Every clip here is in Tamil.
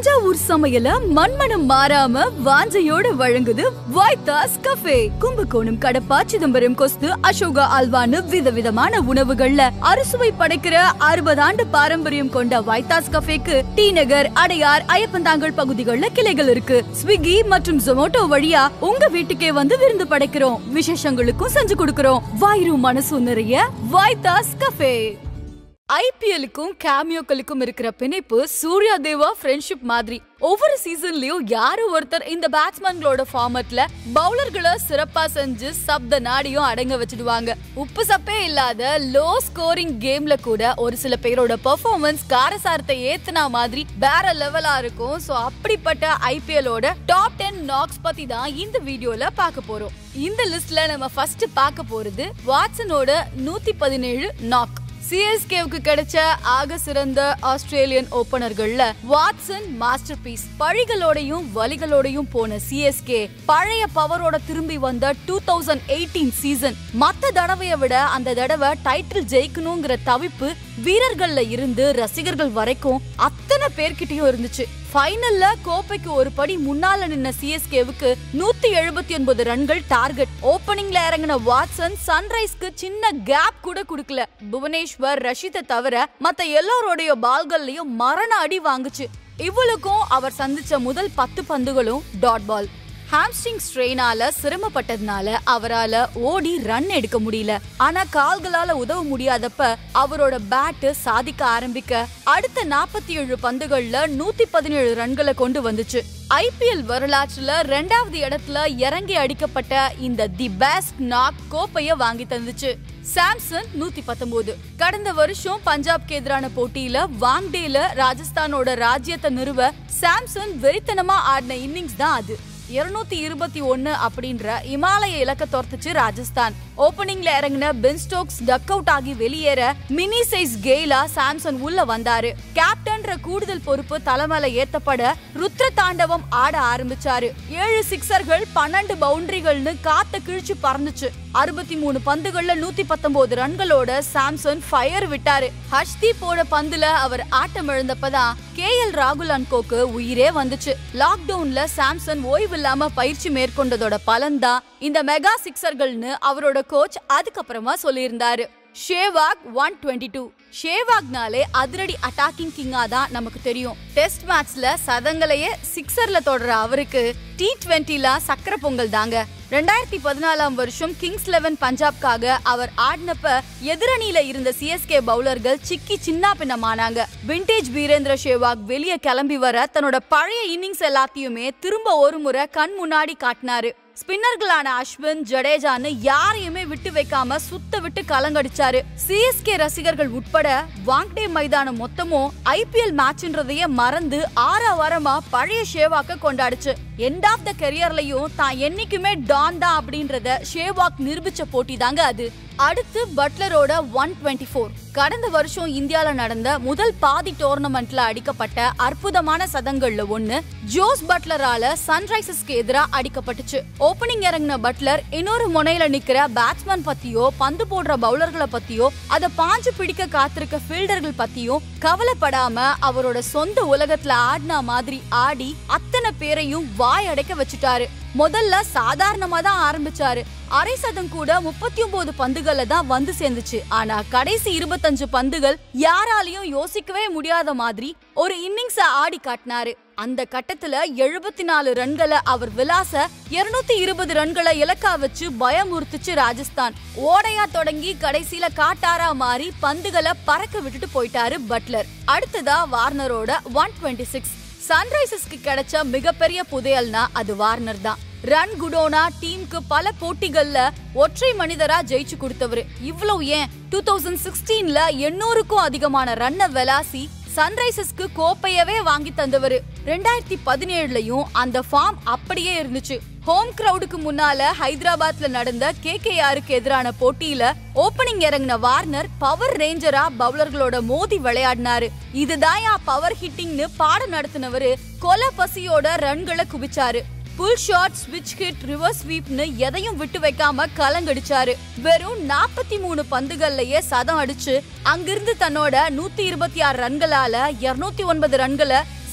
தஞ்சாவூர் சமையல மண்மனம் மாறாம வாஞ்சையோட வழங்குது வைத்தாஸ் கஃபே கும்பகோணம் கடப்பா சிதம்பரம் கொஸ்து அசோகா அல்வான்னு விதவிதமான உணவுகள்ல அறுசுவை படைக்கிற அறுபது ஆண்டு பாரம்பரியம் கொண்ட வைத்தாஸ் கஃபேக்கு டி நகர் அடையார் ஐயப்பந்தாங்கல் பகுதிகள்ல கிளைகள் இருக்கு ஸ்விக்கி மற்றும் ஜொமோட்டோ வழியா உங்க வீட்டுக்கே வந்து விருந்து படைக்கிறோம் விசேஷங்களுக்கும் செஞ்சு கொடுக்கிறோம் வயிறும் மனசும் நிறைய வைத்தாஸ் கஃபே ஐபிஎலுக்கும் கேமியோக்களுக்கும் இருக்கிற பிணைப்பு சூர்யா தேவா ஃப்ரெண்ட்ஷிப் மாதிரி ஒவ்வொரு சீசன்லயும் யாரோ ஒருத்தர் இந்த பேட்ஸ்மேன்களோட ஃபார்மட்ல பவுலர்களை சிறப்பா செஞ்சு சப்த நாடியும் அடங்க வச்சிடுவாங்க உப்பு சப்பே இல்லாத லோ ஸ்கோரிங் கேம்ல கூட ஒரு சில பேரோட பெர்ஃபார்மன்ஸ் காரசாரத்தை ஏத்துனா மாதிரி வேற லெவலா இருக்கும் சோ அப்படிப்பட்ட ஐபிஎலோட டாப் டென் நாக்ஸ் பத்தி தான் இந்த வீடியோல பார்க்க போறோம் இந்த லிஸ்ட்ல நம்ம ஃபர்ஸ்ட் பார்க்க போறது வாட்சனோட நூத்தி பதினேழு நாக் சிஎஸ்கேவுக்கு கிடைச்ச ஆக சிறந்த ஆஸ்திரேலியன் ஓபனர்கள்ல வாட்சன் மாஸ்டர் பீஸ் பழிகளோடையும் வலிகளோடையும் போன சிஎஸ்கே பழைய பவரோட திரும்பி வந்த டூ தௌசண்ட் எயிட்டீன் சீசன் மத்த தடவையை விட அந்த தடவை டைட்டில் ஜெயிக்கணுங்கிற தவிப்பு வீரர்கள்ல இருந்து ரசிகர்கள் வரைக்கும் அத்தனை பேர்கிட்டயும் இருந்துச்சு ஃபைனல்ல கோப்பைக்கு ஒரு படி முன்னால நின்ன சிஎஸ்கேவுக்கு நூத்தி எழுபத்தி ஒன்பது ரன்கள் டார்கெட் ஓபனிங்ல இறங்கின வாட்சன் சன்ரைஸ்க்கு சின்ன கேப் கூட கொடுக்கல புவனேஸ்வர் ரஷித்தை தவிர மத்த எல்லாரோடைய பால்கள்லயும் மரண அடி வாங்குச்சு இவளுக்கும் அவர் சந்திச்ச முதல் பத்து பந்துகளும் டாட் பால் ஹாம்ஸ்ட்ரிங் ஸ்ட்ரெயினால சிரமப்பட்டதுனால அவரால ஓடி ரன் எடுக்க முடியல ஆனா கால்களால உதவ முடியாதப்ப அவரோட பேட் சாதிக்க ஆரம்பிக்க அடுத்த நாற்பத்தி ஏழு பந்துகள்ல நூத்தி பதினேழு ரன்களை கொண்டு வந்துச்சு ஐபிஎல் வரலாற்றுல ரெண்டாவது இடத்துல இறங்கி அடிக்கப்பட்ட இந்த தி பெஸ்ட் நாக் கோப்பைய வாங்கி தந்துச்சு சாம்சன் நூத்தி பத்தொன்பது கடந்த வருஷம் பஞ்சாப்க்கு எதிரான போட்டியில வாங்டேல ராஜஸ்தானோட ராஜ்யத்தை நிறுவ சாம்சன் வெறித்தனமா ஆடின இன்னிங்ஸ் தான் அது இருநூத்தி இருபத்தி ஒன்னு அப்படின்ற இமாலய இலக்க தோர்த்துச்சு ராஜஸ்தான் ஓபனிங்ல இறங்கின பென் ஸ்டோக்ஸ் டக் அவுட் ஆகி வெளியேற மினி சைஸ் கெய்லா சாம்சன் உள்ள வந்தாரு கேப்டன்ற கூடுதல் பொறுப்பு தலைமையில ஏத்தப்பட ருத்ர தாண்டவம் ஆட ஆரம்பிச்சாரு ஏழு சிக்ஸர்கள் பன்னெண்டு பவுண்டரிகள்னு காத்த கிழிச்சு பறந்துச்சு அறுபத்தி மூணு பந்துகள்ல நூத்தி பத்தொன்பது ரன்களோட சாம்சன் ஃபயர் விட்டாரு ஹர்ஷ்தீப்போட பந்துல அவர் ஆட்டம் இழந்தப்பதான் கே எல் ராகுல் அன்கோக்கு உயிரே வந்துச்சு லாக்டவுன்ல சாம்சன் ஓய்வில்லாம பயிற்சி மேற்கொண்டதோட பலன்தான் இந்த மெகா சிக்ஸர்கள்னு அவரோட கோச் அதுக்கப்புறமா சொல்லியிருந்தாரு ஷேவாக் ஒன் டுவெண்ட்டி டூ ஷேவாக்னாலே அதிரடி அட்டாக்கிங் கிங்கா தான் நமக்கு தெரியும் டெஸ்ட் மேட்ச்ல சதங்களையே சிக்ஸர்ல தொடர அவருக்கு டி டுவெண்ட்டில சக்கர பொங்கல் தாங்க ரெண்டாயிரத்தி பதினாலாம் வருஷம் கிங்ஸ் லெவன் பஞ்சாப்காக அவர் ஆடினப்ப எதிரணியில இருந்த சிஎஸ்கே பவுலர்கள் சிக்கி சின்ன பின்னமானாங்க விண்டேஜ் வீரேந்திர சேவாக் வெளியே கிளம்பி வர தன்னோட பழைய இன்னிங்ஸ் எல்லாத்தையுமே திரும்ப ஒரு முறை கண் முன்னாடி காட்டினாரு ஸ்பின்னர்களான அஸ்வின் ஜடேஜான்னு யாரையுமே விட்டு வைக்காம சுத்த விட்டு கலங்கடிச்சாரு சிஎஸ்கே ரசிகர்கள் உட்பட வாங்டே மைதானம் மொத்தமும் ஐபிஎல் மேட்ச்ன்றதையே மறந்து ஆறா வாரமா பழைய ஷேவாக்க கொண்டாடுச்சு எண்ட் ஆஃப் த கெரியர்லயும் தான் என்னைக்குமே டான் தான் அப்படின்றத ஷேவாக் நிரூபிச்ச போட்டி தாங்க அது அடுத்து பட்லரோட ஒன் டுவெண்ட்டி ஃபோர் கடந்த வருஷம் இந்தியால நடந்த முதல் பாதி டோர்னமெண்ட்ல அடிக்கப்பட்ட அற்புதமான சதங்கள்ல ஒண்ணு ஜோஸ் பட்லரால சன்ரைசர்ஸ்க்கு எதிராக அடிக்கப்பட்டுச்சு ஓபனிங் இறங்கின பட்லர் இன்னொரு முனையில நிக்கிற பேட்ஸ்மேன் பத்தியோ பந்து போடுற பவுலர்களை பத்தியோ அத பாஞ்சு பிடிக்க காத்திருக்க ஃபீல்டர்கள் பத்தியும் கவலைப்படாம அவரோட சொந்த உலகத்துல ஆடின மாதிரி ஆடி அத்தனை பேரையும் வாய் அடைக்க வச்சுட்டாரு முதல்ல சாதாரணமா தான் ஆரம்பிச்சாரு அரை சதம் கூட முப்பத்தி ஒன்பது பந்துகள்ல தான் வந்து சேர்ந்துச்சு ஆனா கடைசி இருபத்தஞ்சு பந்துகள் யாராலையும் யோசிக்கவே முடியாத மாதிரி ஒரு இன்னிங்ஸ ஆடி காட்டினாரு அந்த கட்டத்துல எழுபத்தி நாலு ரன்களை அவர் விலாச இருநூத்தி இருபது ரன்களை இலக்கா வச்சு பயமுறுத்துச்சு ராஜஸ்தான் ஓடையா தொடங்கி கடைசியில காட்டாரா மாறி பந்துகளை பறக்க விட்டுட்டு போயிட்டாரு பட்லர் அடுத்ததா வார்னரோட ஒன் டுவெண்ட்டி சிக்ஸ் சன்ரைசர்ஸ்க்கு கிடைச்ச மிகப்பெரிய புதையல்னா அது வார்னர் தான் ரன் குடோனா டீமுக்கு பல போட்டிகள்ல ஒற்றை மனிதரா ஜெயிச்சு கொடுத்தவரு இவ்வளவு ஏன் டூ தௌசண்ட் சிக்ஸ்டீன்ல எண்ணூறுக்கும் அதிகமான ரன்னை வெலாசி சன்ரைசர்ஸ்க்கு கோப்பையவே வாங்கி தந்தவரு ரெண்டாயிரத்தி பதினேழுலயும் அந்த ஃபார்ம் அப்படியே இருந்துச்சு ஹோம் கிரவுடுக்கு முன்னால ஹைதராபாத்ல நடந்த கே கே ஆருக்கு எதிரான போட்டியில ஓபனிங் இறங்கின வார்னர் பவர் ரேஞ்சரா பவுலர்களோட மோதி விளையாடினாரு இதுதான் பவர் ஹிட்டிங்னு பாடம் நடத்தினவரு கொலை பசியோட ரன்களை குவிச்சாரு புல் ஷாட் ஸ்விட்ச் ஹிட் ரிவர்ஸ் ஸ்வீப்னு எதையும் விட்டு வைக்காம கலங்கடிச்சாரு வெறும் நாற்பத்தி மூணு பந்துகள்லயே சதம் அடிச்சு அங்கிருந்து தன்னோட நூத்தி இருபத்தி ஆறு ரன்களால இருநூத்தி ஒன்பது ரன்களை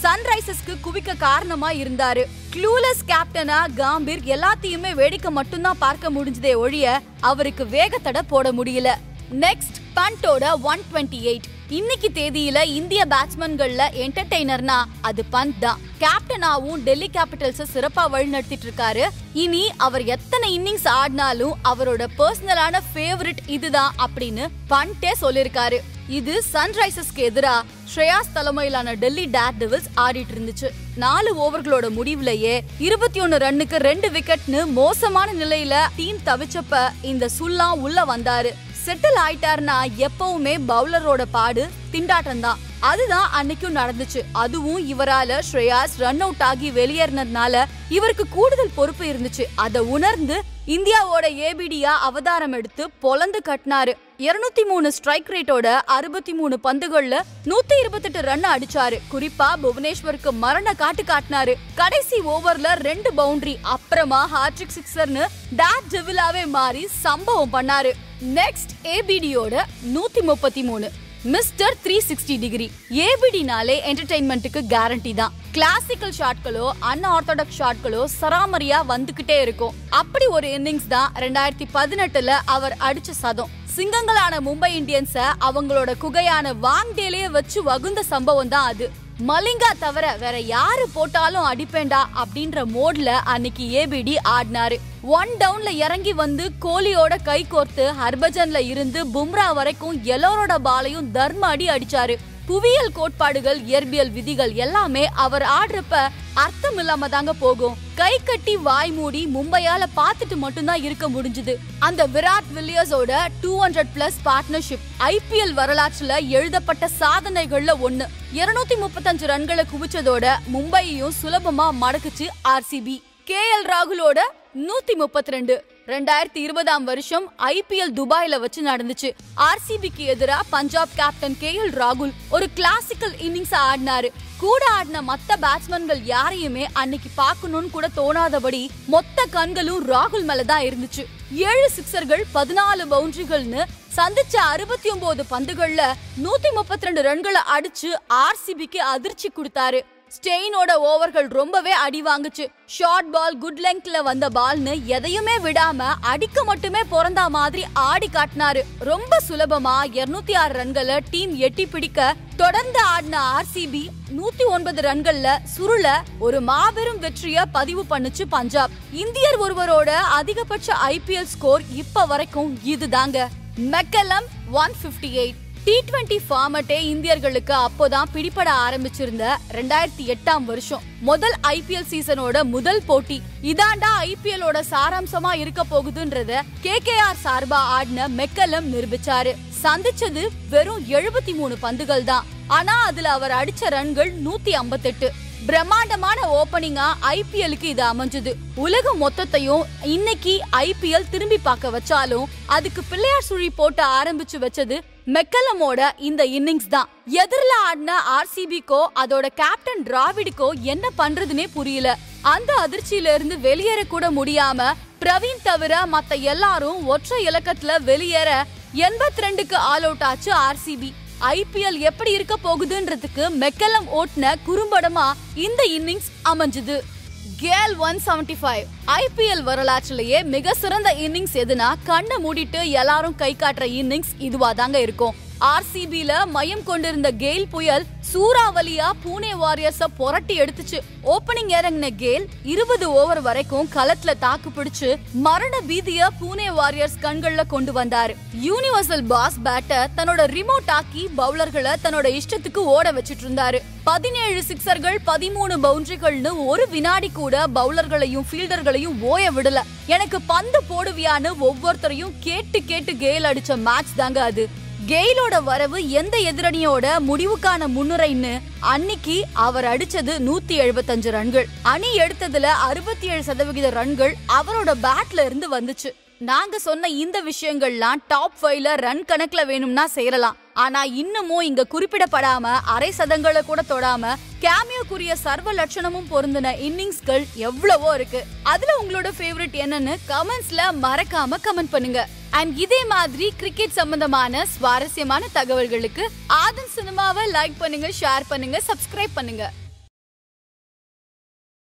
சன்ரைசர்ஸ்க்கு குவிக்க காரணமா இருந்தாரு க்ளூலஸ் கேப்டனா காம்பீர் எல்லாத்தையுமே வேடிக்கை மட்டும்தான் பார்க்க முடிஞ்சதே ஒழிய அவருக்கு வேகத்தடை போட முடியல நெக்ஸ்ட் பண்டோட ஒன் டுவெண்ட்டி எயிட் இன்னைக்கு தேதியில இந்திய பேட்ஸ்மேன்கள்ல என்டர்டெய்னர்னா அது பந்த் தான் கேப்டனாவும் டெல்லி கேபிட்டல்ஸ் சிறப்பா வழிநடத்திட்டு இருக்காரு இனி அவர் எத்தனை இன்னிங்ஸ் ஆடினாலும் அவரோட பர்சனலான ஃபேவரட் இதுதான் அப்படின்னு பண்டே சொல்லிருக்காரு இது சன்ரைசர்ஸ்க்கு எதிரா ஸ்ரேயாஸ் தலைமையிலான டெல்லி டேர் டெவில்ஸ் ஆடிட்டு இருந்துச்சு நாலு ஓவர்களோட முடிவுலயே இருபத்தி ஒன்னு ரன்னுக்கு ரெண்டு விக்கெட்னு மோசமான நிலையில டீம் தவிச்சப்ப இந்த சுல்லா உள்ள வந்தாரு செட்டில் ஆயிட்டாருன்னா எப்பவுமே பவுலரோட பாடு திண்டாட்டம் தான் அதுதான் அன்னைக்கும் நடந்துச்சு அதுவும் இவரால ஸ்ரேயாஸ் ரன் அவுட் ஆகி வெளியேறினதுனால இவருக்கு கூடுதல் பொறுப்பு இருந்துச்சு அதை உணர்ந்து இந்தியாவோட ஏபிடியா அவதாரம் எடுத்து பொலந்து கட்டினாரு இருநூத்தி மூணு ஸ்ட்ரைக் ரேட்டோட அறுபத்தி மூணு பந்துகள்ல நூத்தி இருபத்தெட்டு ரன் அடிச்சாரு குறிப்பா புவனேஸ்வருக்கு மரண காட்டு காட்டினாரு கடைசி ஓவர்ல ரெண்டு பவுண்டரி அப்புறமா ஹாட்ரிக் சிக்ஸர்னு டேட் டெவிலாவே மாறி சம்பவம் பண்ணாரு நெக்ஸ்ட் ஏபிடியோட நூத்தி முப்பத்தி மூணு மிஸ்டர் த்ரீ சிக்ஸ்டி டிகிரி ஏபிடினாலே என்டர்டைன்மெண்ட்டுக்கு கேரண்டி தான் கிளாசிக்கல் ஷாட்களோ அன்ஆர்த்தடாக்ஸ் ஷாட்களோ சராமரியா வந்துகிட்டே இருக்கும் அப்படி ஒரு இன்னிங்ஸ் தான் ரெண்டாயிரத்தி பதினெட்டுல அவர் அடிச்ச சதம் சிங்கங்களான மும்பை இந்தியன்ஸ அவங்களோட குகையான வாங்டேலே வச்சு வகுந்த சம்பவம் தான் அது மலிங்கா தவிர வேற யாரு போட்டாலும் அடிப்பேண்டா அப்படின்ற மோட்ல அன்னைக்கு ஏபிடி ஆடினாரு ஒன் டவுன்ல இறங்கி வந்து கோலியோட கை கோர்த்து ஹர்பஜன்ல இருந்து பும்ரா வரைக்கும் எல்லாரோட பாலையும் தர்ம அடி அடிச்சாரு புவியியல் கோட்பாடுகள் இயற்பியல் விதிகள் எல்லாமே அவர் ஆடுறப்ப அர்த்தம் இல்லாம தாங்க போகும் கை கட்டி வாய் மூடி மும்பையால பார்த்துட்டு மட்டும்தான் இருக்க முடிஞ்சது அந்த விராட் வில்லியர்ஸோட two hundred plus partnership IPL வரலாற்றுல எழுதப்பட்ட சாதனைகள்ல ஒண்ணு இருநூத்தி முப்பத்தஞ்சு ரன்களை குவிச்சதோட மும்பையையும் சுலபமா மடக்குச்சு ஆர்சிபி கே எல் ராகுலோட நூத்தி முப்பத்தி ரெண்டு ரெண்டாயிரத்தி இருபதாம் வருஷம் ஐபிஎல் துபாயில வச்சு நடந்துச்சு ஆர்சிபிக்கு எதிரா பஞ்சாப் கேப்டன் கே எல் ராகுல் ஒரு கிளாசிக்கல் இன்னிங்ஸ் ஆடினாரு கூட ஆடின மத்த பேட்ஸ்மேன்கள் யாரையுமே அன்னைக்கு பார்க்கணும்னு கூட தோணாதபடி மொத்த கண்களும் ராகுல் மேல தான் இருந்துச்சு ஏழு சிக்ஸர்கள் பதினாலு பவுண்டரிகள்னு சந்திச்ச அறுபத்தி ஒன்பது பந்துகள்ல நூத்தி முப்பத்தி ரெண்டு ரன்களை அடிச்சு ஆர்சிபிக்கு அதிர்ச்சி கொடுத்தாரு ஸ்டெயினோட ஓவர்கள் ரொம்பவே அடி வாங்குச்சு ஷார்ட் பால் குட் லெங்க்ல வந்த பால்னு எதையுமே விடாம அடிக்க மட்டுமே பிறந்தா மாதிரி ஆடி காட்டினாரு ரொம்ப சுலபமா 206 ஆறு ரன்களை டீம் எட்டி பிடிக்க தொடர்ந்து ஆடின ஆர்சிபி நூத்தி ஒன்பது ரன்கள்ல சுருள ஒரு மாபெரும் வெற்றிய பதிவு பண்ணுச்சு பஞ்சாப் இந்தியர் ஒருவரோட அதிகபட்ச ஐபிஎல் ஸ்கோர் இப்ப வரைக்கும் இதுதாங்க McCullum one fifty eight T twenty ஃபார்மட்டே இந்தியர்களுக்கு அப்போதான் பிடிபட ஆரம்பிச்சிருந்த ரெண்டாயிரத்தி எட்டாம் வருஷம் முதல் ஐபிஎல் சீசனோட முதல் போட்டி இதாண்டா ஐபிஎலோட சாராம்சமா இருக்க போகுதுன்றத கேகேஆர் சார்பா ஆடின மெக்கலம் நிரூபிச்சாரு சந்திச்சது வெறும் எழுபத்தி மூணு பந்துகள் தான் ஆனா அதுல அவர் அடிச்ச ரன்கள் நூத்தி ஐம்பத்தெட்டு பிரம்மாண்டமான ஓபனிங்கா ஐபிஎலுக்கு இது அமைஞ்சது உலக மொத்தத்தையும் இன்னைக்கு ஐபிஎல் திரும்பி பார்க்க வச்சாலும் அதுக்கு பிள்ளையார் சுழி போட்டு ஆரம்பிச்சு வச்சது மெக்கலமோட இந்த இன்னிங்ஸ் தான் எதிரில ஆடின ஆர்சிபிக்கோ அதோட கேப்டன் டிராவிடுக்கோ என்ன பண்றதுனே புரியல அந்த அதிர்ச்சியில இருந்து வெளியேற கூட முடியாம பிரவீன் தவிர மத்த எல்லாரும் ஒற்றை இலக்கத்துல வெளியேற எண்பத்தி ரெண்டுக்கு ஆல் அவுட் ஆச்சு ஆர்சிபி ஐபிஎல் எப்படி இருக்க போகுதுன்றதுக்கு மெக்கலம் ஓட்டுன குறும்படமா இந்த இன்னிங்ஸ் அமைஞ்சது Gayle one seventy five IPL வரலாற்றிலேயே மிக சிறந்த இன்னிங்ஸ் எதுனா கண்ணை மூடிட்டு எல்லாரும் கை காட்டுற இன்னிங்ஸ் இதுவா தாங்க இருக்கும் ஆர்சிபில மையம் கொண்டிருந்த கெயில் புயல் சூறாவளியா பூனே வாரியர்ஸ புரட்டி எடுத்துச்சு ஓபனிங் இறங்கின கேல் இருபது ஓவர் வரைக்கும் களத்துல தாக்கு பிடிச்சு மரண பீதிய பூனே வாரியர்ஸ் கண்கள்ல கொண்டு வந்தாரு யூனிவர்சல் பாஸ் பேட்டர் தன்னோட ரிமோட் ஆக்கி பவுலர்களை தன்னோட இஷ்டத்துக்கு ஓட வச்சிட்டு இருந்தாரு பதினேழு சிக்ஸர்கள் பதிமூணு பவுண்டரிகள்னு ஒரு வினாடி கூட பவுலர்களையும் ஃபீல்டர்களையும் ஓய விடல எனக்கு பந்து போடுவியான்னு ஒவ்வொருத்தரையும் கேட்டு கேட்டு கேல் அடிச்ச மேட்ச் தாங்க அது கெயிலோட வரவு எந்த எதிரணியோட முடிவுக்கான முன்னுரைன்னு அன்னைக்கு அவர் அடிச்சது நூத்தி எழுபத்தஞ்சு ரன்கள் அணி எடுத்ததுல அறுபத்தி ஏழு சதவிகித ரன்கள் அவரோட பேட்ல இருந்து வந்துச்சு நாங்க சொன்ன இந்த விஷயங்கள்லாம் டாப் ஃபைவ்ல ரன் கணக்குல வேணும்னா சேரலாம் ஆனா இன்னமும் இங்க குறிப்பிடப்படாம அரை சதங்களை கூட தொடாம கேமியோக்குரிய சர்வ லட்சணமும் பொருந்தின இன்னிங்ஸ்கள் எவ்வளவோ இருக்கு அதுல உங்களோட ஃபேவரட் என்னன்னு கமெண்ட்ஸ்ல மறக்காம கமெண்ட் பண்ணுங்க அண்ட் இதே மாதிரி கிரிக்கெட் சம்பந்தமான சுவாரஸ்யமான தகவல்களுக்கு ஆதன் சினிமாவை லைக் பண்ணுங்க ஷேர் பண்ணுங்க சப்ஸ்கிரைப் பண்ணுங்க